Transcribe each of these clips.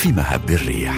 في مهب الريح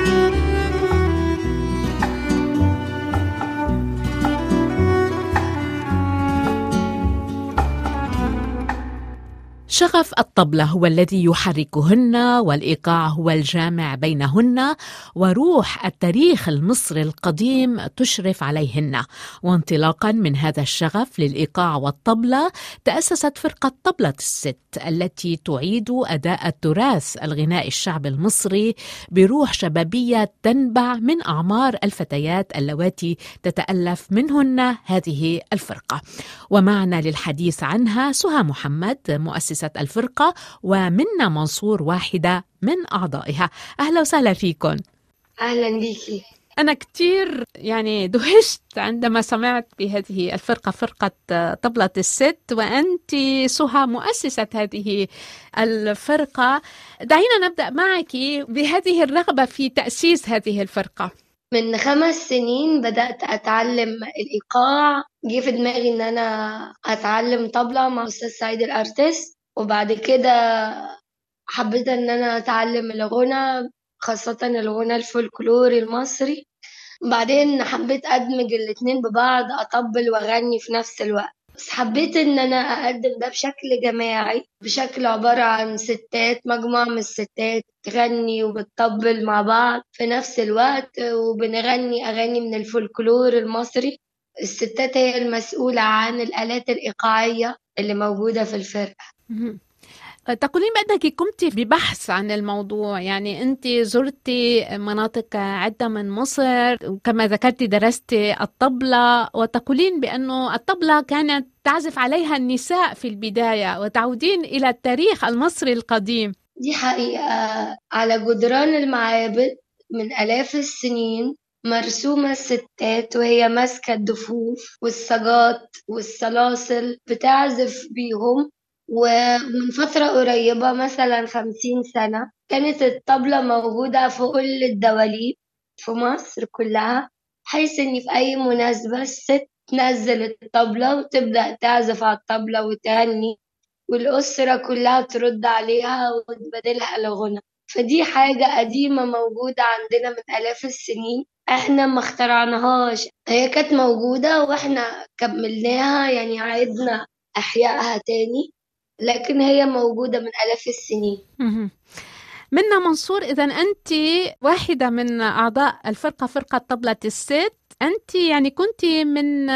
شغف الطبلة هو الذي يحركهن والإيقاع هو الجامع بينهن وروح التاريخ المصري القديم تشرف عليهن وانطلاقا من هذا الشغف للإيقاع والطبلة تأسست فرقة طبلة الست التي تعيد أداء التراث الغناء الشعب المصري بروح شبابية تنبع من أعمار الفتيات اللواتي تتألف منهن هذه الفرقة ومعنا للحديث عنها سهى محمد مؤسسة الفرقة ومنا منصور واحدة من أعضائها أهلا وسهلا فيكم أهلا بيكي أنا كتير يعني دهشت عندما سمعت بهذه الفرقة فرقة طبلة الست وأنت سهى مؤسسة هذه الفرقة دعينا نبدأ معك بهذه الرغبة في تأسيس هذه الفرقة من خمس سنين بدأت أتعلم الإيقاع جه في دماغي إن أنا أتعلم طبلة مع أستاذ سعيد الأرتست وبعد كده حبيت إن أنا أتعلم الغنى خاصة الغنى الفولكلوري المصري بعدين حبيت أدمج الاتنين ببعض أطبل وأغني في نفس الوقت بس حبيت إن أنا أقدم ده بشكل جماعي بشكل عبارة عن ستات مجموعة من الستات تغني وبتطبل مع بعض في نفس الوقت وبنغني أغاني من الفولكلور المصري الستات هي المسؤولة عن الآلات الإيقاعية اللي موجودة في الفرقة تقولين بأنك قمت ببحث عن الموضوع يعني أنت زرتي مناطق عدة من مصر وكما ذكرت درست الطبلة وتقولين بأنه الطبلة كانت تعزف عليها النساء في البداية وتعودين إلى التاريخ المصري القديم دي حقيقة على جدران المعابد من آلاف السنين مرسومة الستات وهي ماسكة الدفوف والسجات والسلاسل بتعزف بيهم ومن فترة قريبة مثلا خمسين سنة كانت الطبلة موجودة في كل الدواليب في مصر كلها حيث إن في أي مناسبة الست تنزل الطبلة وتبدأ تعزف على الطبلة وتغني والأسرة كلها ترد عليها وتبادلها الغنى فدي حاجة قديمة موجودة عندنا من آلاف السنين احنا ما اخترعناهاش هي كانت موجودة واحنا كملناها يعني عيدنا احيائها تاني لكن هي موجودة من آلاف السنين منا منصور إذا أنت واحدة من أعضاء الفرقة فرقة طبلة الست أنت يعني كنت من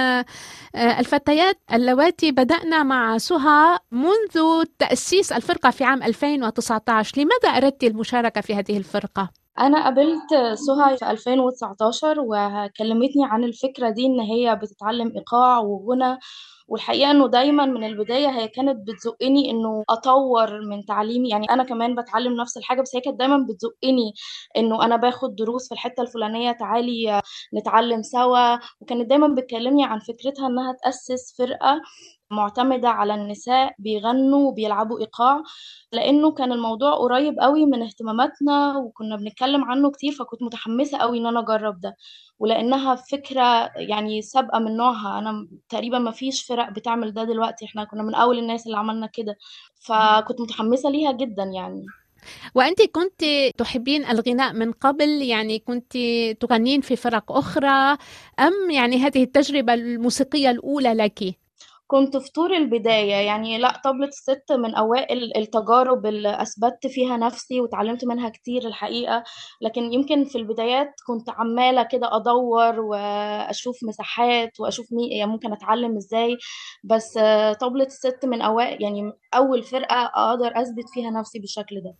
الفتيات اللواتي بدأنا مع سهى منذ تأسيس الفرقة في عام 2019 لماذا أردت المشاركة في هذه الفرقة؟ أنا قابلت سهى في 2019 وكلمتني عن الفكرة دي إن هي بتتعلم إيقاع وغنى والحقيقة إنه دايما من البداية هي كانت بتزقني إنه أطور من تعليمي يعني أنا كمان بتعلم نفس الحاجة بس هي كانت دايما بتزقني إنه أنا باخد دروس في الحتة الفلانية تعالي نتعلم سوا وكانت دايما بتكلمني عن فكرتها إنها تأسس فرقة معتمدة على النساء بيغنوا وبيلعبوا إيقاع لأنه كان الموضوع قريب قوي من اهتماماتنا وكنا بنتكلم عنه كتير فكنت متحمسة قوي إن أنا أجرب ده ولأنها فكرة يعني سابقة من نوعها أنا تقريبا ما فيش فرق بتعمل ده دلوقتي إحنا كنا من أول الناس اللي عملنا كده فكنت متحمسة ليها جدا يعني وأنت كنت تحبين الغناء من قبل يعني كنت تغنين في فرق أخرى أم يعني هذه التجربة الموسيقية الأولى لك؟ كنت في طور البداية يعني لا طبلة الست من أوائل التجارب اللي أثبتت فيها نفسي وتعلمت منها كتير الحقيقة لكن يمكن في البدايات كنت عمالة كده أدور وأشوف مساحات وأشوف مي يعني ممكن أتعلم إزاي بس طبلة الست من أوائل يعني أول فرقة أقدر أثبت فيها نفسي بالشكل ده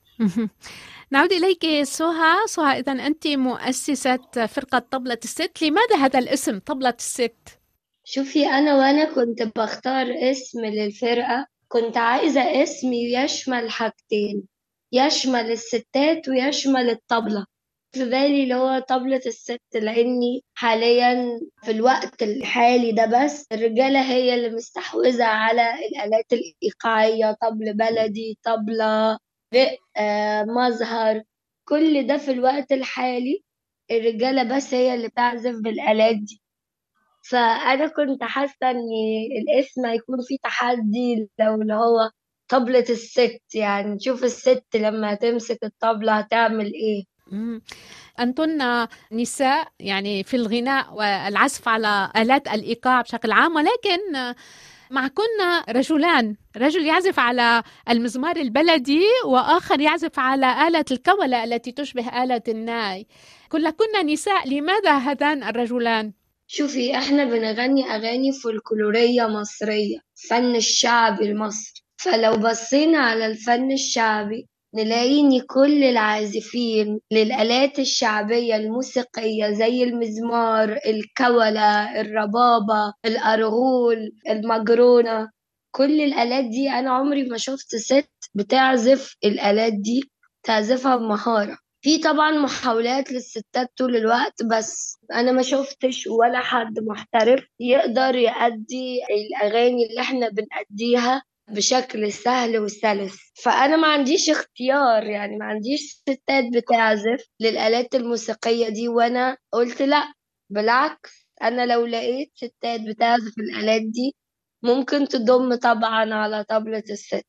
نعود إليك سهى سهى إذا أنت مؤسسة فرقة طبلة الست لماذا هذا الاسم طبلة الست؟ شوفي أنا وأنا كنت بختار اسم للفرقة كنت عايزة اسم يشمل حاجتين يشمل الستات ويشمل الطبلة في بالي اللي هو طبلة الست لأني حاليا في الوقت الحالي ده بس الرجالة هي اللي مستحوذة على الآلات الإيقاعية طبل بلدي طبلة رق مظهر كل ده في الوقت الحالي الرجالة بس هي اللي بتعزف بالآلات دي فأنا كنت حاسة إن الاسم هيكون فيه تحدي لو اللي هو طبلة الست يعني نشوف الست لما تمسك الطبلة هتعمل إيه أنتن نساء يعني في الغناء والعزف على آلات الإيقاع بشكل عام ولكن معكن رجلان رجل يعزف على المزمار البلدي وآخر يعزف على آلة الكولة التي تشبه آلة الناي كلكن نساء لماذا هذان الرجلان؟ شوفي احنا بنغني أغاني فولكلورية مصرية فن الشعبي المصري فلو بصينا على الفن الشعبي نلاقي إن كل العازفين للآلات الشعبية الموسيقية زي المزمار الكولة الربابة الأرغول المجرونة كل الآلات دي أنا عمري ما شفت ست بتعزف الآلات دي تعزفها بمهارة في طبعا محاولات للستات طول الوقت بس أنا ما شفتش ولا حد محترف يقدر يأدي الأغاني اللي احنا بنأديها بشكل سهل وسلس فأنا ما عنديش اختيار يعني ما عنديش ستات بتعزف للآلات الموسيقية دي وأنا قلت لأ بالعكس أنا لو لقيت ستات بتعزف الآلات دي ممكن تضم طبعا على طبلة الست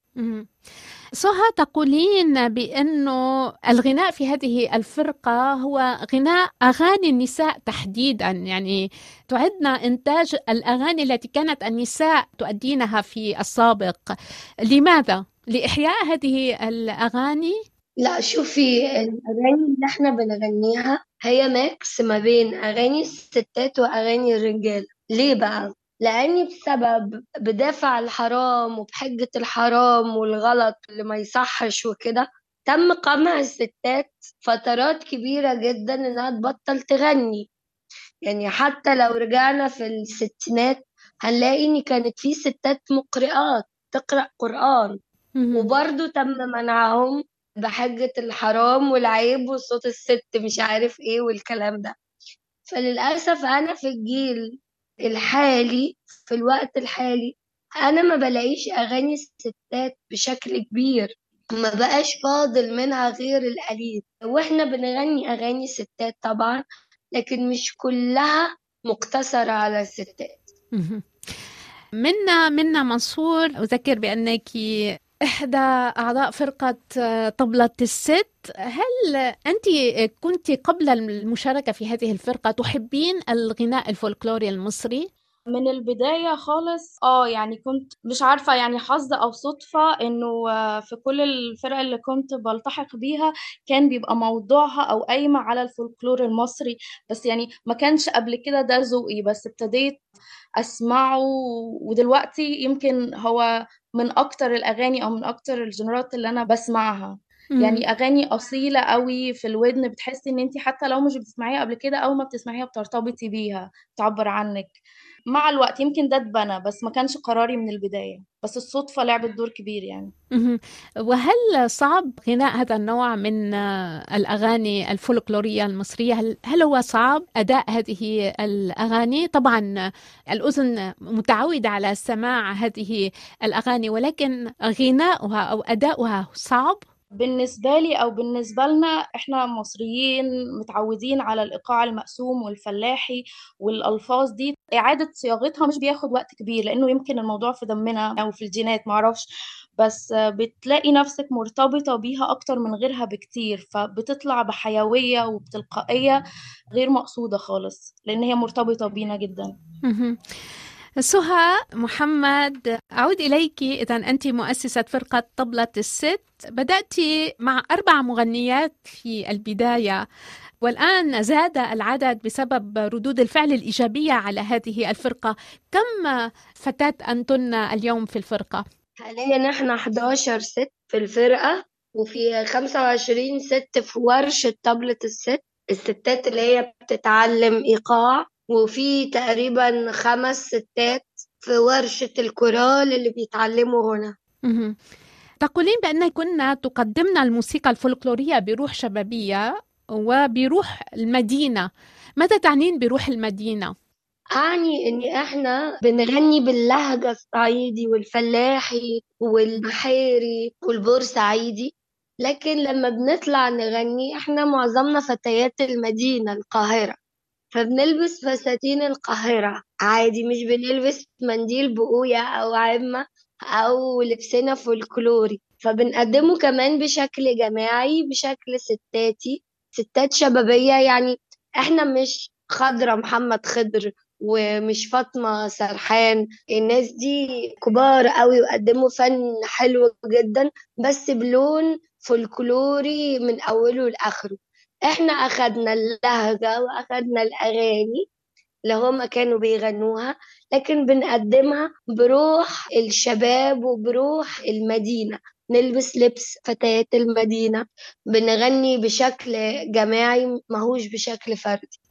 سهى تقولين بأنه الغناء في هذه الفرقة هو غناء أغاني النساء تحديدا يعني تعدنا إنتاج الأغاني التي كانت النساء تؤدينها في السابق لماذا؟ لإحياء هذه الأغاني؟ لا شوفي الأغاني اللي احنا بنغنيها هي ميكس ما بين أغاني الستات وأغاني الرجال ليه بقى؟ لأني بسبب بدافع الحرام وبحجة الحرام والغلط اللي ما يصحش وكده تم قمع الستات فترات كبيرة جدا إنها تبطل تغني يعني حتى لو رجعنا في الستينات هنلاقي إن كانت في ستات مقرئات تقرأ قرآن وبرضه تم منعهم بحجة الحرام والعيب وصوت الست مش عارف ايه والكلام ده فللأسف أنا في الجيل الحالي في الوقت الحالي أنا ما بلاقيش أغاني الستات بشكل كبير ما بقاش فاضل منها غير القليل واحنا بنغني أغاني ستات طبعا لكن مش كلها مقتصرة على الستات منا منا منصور أذكر بأنك إحدى أعضاء فرقة طبلة الست هل أنت كنت قبل المشاركة في هذه الفرقة تحبين الغناء الفولكلوري المصري؟ من البداية خالص اه يعني كنت مش عارفة يعني حظ أو صدفة إنه في كل الفرق اللي كنت بلتحق بيها كان بيبقى موضوعها أو قايمة على الفولكلور المصري بس يعني ما كانش قبل كده ده ذوقي بس ابتديت أسمعه ودلوقتي يمكن هو من أكتر الأغاني أو من أكتر الجنرات اللي أنا بسمعها يعني اغاني اصيله قوي في الودن بتحسي ان انت حتى لو مش بتسمعيها قبل كده اول ما بتسمعيها بترتبطي بيها تعبر عنك مع الوقت يمكن ده اتبنى بس ما كانش قراري من البدايه بس الصدفه لعبت دور كبير يعني وهل صعب غناء هذا النوع من الاغاني الفولكلوريه المصريه هل هو صعب اداء هذه الاغاني طبعا الاذن متعوده على سماع هذه الاغاني ولكن غناؤها او اداؤها صعب بالنسبة لي أو بالنسبة لنا إحنا مصريين متعودين على الإيقاع المقسوم والفلاحي والألفاظ دي إعادة صياغتها مش بياخد وقت كبير لأنه يمكن الموضوع في دمنا أو في الجينات معرفش بس بتلاقي نفسك مرتبطة بيها أكتر من غيرها بكتير فبتطلع بحيوية وبتلقائية غير مقصودة خالص لأن هي مرتبطة بينا جدا سهى محمد أعود إليك إذا أنت مؤسسة فرقة طبلة الست بدأت مع أربع مغنيات في البداية والآن زاد العدد بسبب ردود الفعل الإيجابية على هذه الفرقة كم فتاة أنتن اليوم في الفرقة؟ حاليا نحن 11 ست في الفرقة وفي 25 ست في ورشة طبلة الست الستات اللي هي بتتعلم إيقاع وفي تقريبا خمس ستات في ورشة الكورال اللي بيتعلموا هنا تقولين بأن كنا تقدمنا الموسيقى الفولكلورية بروح شبابية وبروح المدينة ماذا تعنين بروح المدينة؟ أعني إن إحنا بنغني باللهجة الصعيدي والفلاحي والبحيري والبورسعيدي لكن لما بنطلع نغني إحنا معظمنا فتيات المدينة القاهرة فبنلبس فساتين القاهرة عادي مش بنلبس منديل بقوية أو عمة أو لبسنا فولكلوري فبنقدمه كمان بشكل جماعي بشكل ستاتي ستات شبابية يعني احنا مش خضرة محمد خضر ومش فاطمة سرحان الناس دي كبار قوي وقدموا فن حلو جدا بس بلون فولكلوري من أوله لآخره احنا أخدنا اللهجة وأخدنا الأغاني اللي هما كانوا بيغنوها لكن بنقدمها بروح الشباب وبروح المدينة نلبس لبس فتيات المدينة بنغني بشكل جماعي ماهوش بشكل فردي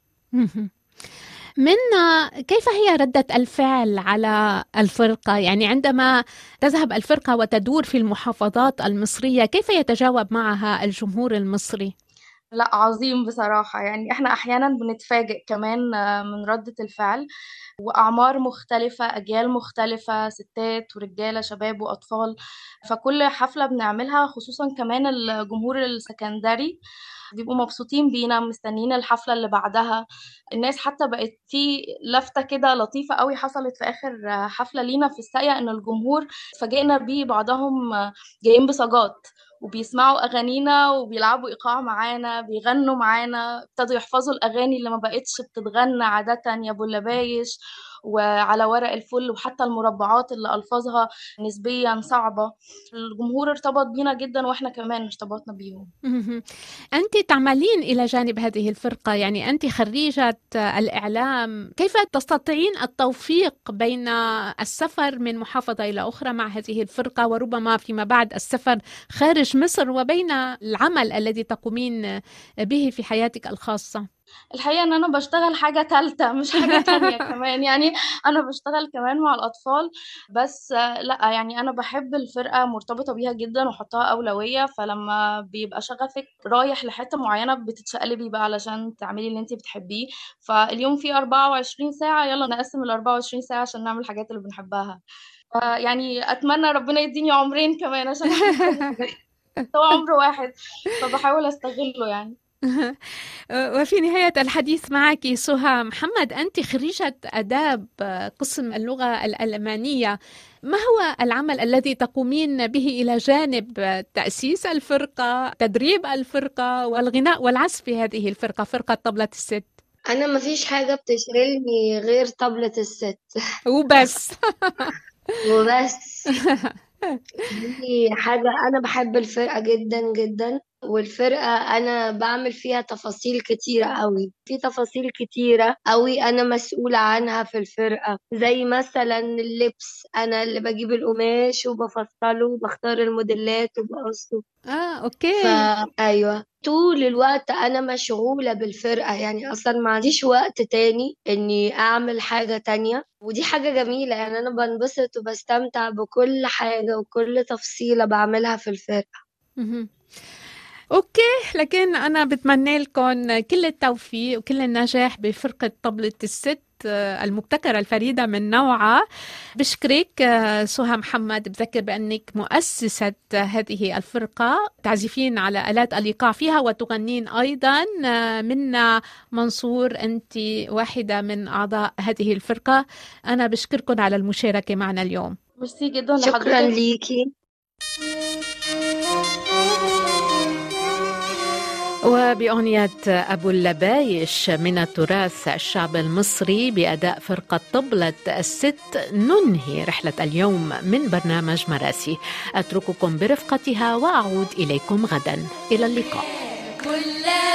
منا كيف هي ردة الفعل على الفرقة؟ يعني عندما تذهب الفرقة وتدور في المحافظات المصرية كيف يتجاوب معها الجمهور المصري؟ لا عظيم بصراحة يعني احنا احيانا بنتفاجئ كمان من ردة الفعل وأعمار مختلفة أجيال مختلفة ستات ورجالة شباب وأطفال فكل حفلة بنعملها خصوصا كمان الجمهور السكندري بيبقوا مبسوطين بينا مستنيين الحفلة اللي بعدها الناس حتى بقت في لفتة كده لطيفة قوي حصلت في آخر حفلة لينا في الساقية إن الجمهور فاجئنا بيه بعضهم جايين بصاجات وبيسمعوا أغانينا وبيلعبوا إيقاع معانا بيغنوا معانا ابتدوا يحفظوا الأغاني اللي ما بقتش بتتغنى عادة يا أبو اللبايش وعلى ورق الفل وحتى المربعات اللي ألفاظها نسبيا صعبة الجمهور ارتبط بينا جدا وإحنا كمان ارتبطنا بيهم أنت تعملين إلى جانب هذه الفرقة يعني أنت خريجة الإعلام كيف تستطيعين التوفيق بين السفر من محافظة إلى أخرى مع هذه الفرقة وربما فيما بعد السفر خارج مصر وبين العمل الذي تقومين به في حياتك الخاصة الحقيقة إن أنا بشتغل حاجة تالتة مش حاجة تانية كمان يعني أنا بشتغل كمان مع الأطفال بس لأ يعني أنا بحب الفرقة مرتبطة بيها جدا وحطها أولوية فلما بيبقى شغفك رايح لحتة معينة بتتشقلبي بقى علشان تعملي اللي انت بتحبيه فاليوم فيه 24 ساعة يلا نقسم ال 24 ساعة عشان نعمل الحاجات اللي بنحبها يعني أتمنى ربنا يديني عمرين كمان عشان هو عمر واحد فبحاول أستغله يعني وفي نهاية الحديث معك سهى محمد أنت خريجة آداب قسم اللغة الألمانية ما هو العمل الذي تقومين به إلى جانب تأسيس الفرقة تدريب الفرقة والغناء والعزف في هذه الفرقة فرقة طبلة الست أنا ما فيش حاجة بتشغلني غير طبلة الست وبس وبس دي حاجة أنا بحب الفرقة جدا جدا والفرقة أنا بعمل فيها تفاصيل كتيرة قوي في تفاصيل كتيرة قوي أنا مسؤولة عنها في الفرقة زي مثلا اللبس أنا اللي بجيب القماش وبفصله وبختار الموديلات وبقصه اه اوكي فا أيوة طول الوقت أنا مشغولة بالفرقة يعني أصلا ما عنديش وقت تاني إني أعمل حاجة تانية ودي حاجة جميلة يعني أنا بنبسط وبستمتع بكل حاجة وكل تفصيلة بعملها في الفرقة اوكي لكن انا بتمنى لكم كل التوفيق وكل النجاح بفرقه طبله الست المبتكرة الفريدة من نوعها بشكرك سهى محمد بذكر بأنك مؤسسة هذه الفرقة تعزفين على آلات الإيقاع فيها وتغنين أيضا منا منصور أنت واحدة من أعضاء هذه الفرقة أنا بشكركم على المشاركة معنا اليوم ميرسي جدا شكرا ليكي وبأغنية أبو اللبايش من التراث الشعب المصري بأداء فرقة طبلة الست ننهي رحلة اليوم من برنامج مراسي أترككم برفقتها وأعود إليكم غدا إلى اللقاء